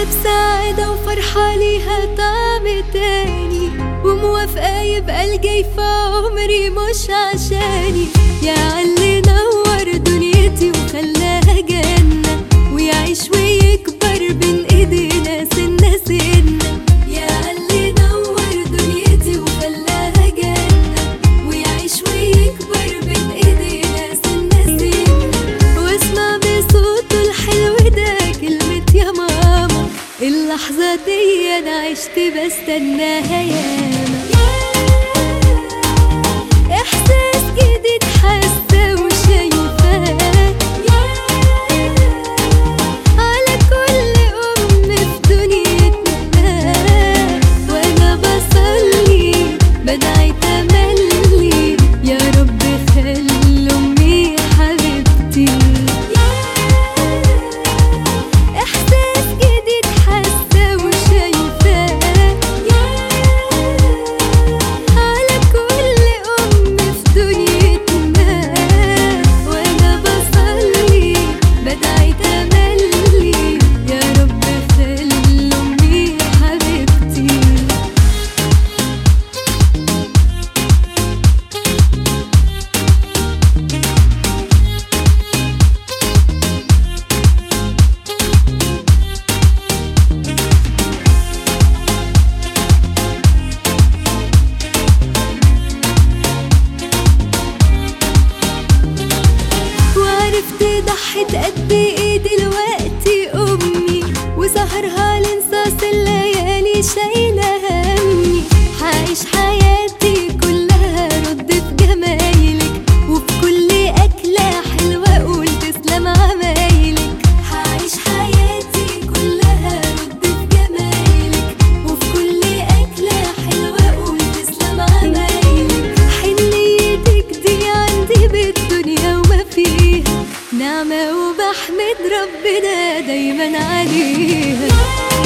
بسعادة وفرحة ليها طعم تاني وموافقة يبقى الجاي في عمري مش عشاني يا علي نور دنيتي وخلاها جنة ويعيش ويكبر بين ايدينا سنة سنة يا علي نور دنيتي وخلاها جنة ويعيش ويكبر بين ايدينا سنة سنة واسمع بصوته الحلو ده كلمة يا ماما اللحظة دي انا عشت بستناها ياما احساس جديد حاسة وشايفاه على كل ام في دنيتنا وانا بصلي بدعي تملي يا رب خلي امي حبيبتي احساس جديد حاسه وشايفاه على كل ام في دنيتنا وانا بصلي بدعي تملي يا رب خلي امي حبيبتي وعرفت ضحت قد ايه دلوقتي امي وسهرها لانصاص الليالي شايله همي هعيش حياتي كلها رد في جمايلك وفي كل اكله حلوه اقول تسلم عمايلك هعيش حياتي كلها رد في جمايلك وفي كل اكله حلوه اقول تسلم عمايلك حنيتك دي عندي بالدنيا وما فيها نعمة وبحمد ربنا دايما عليها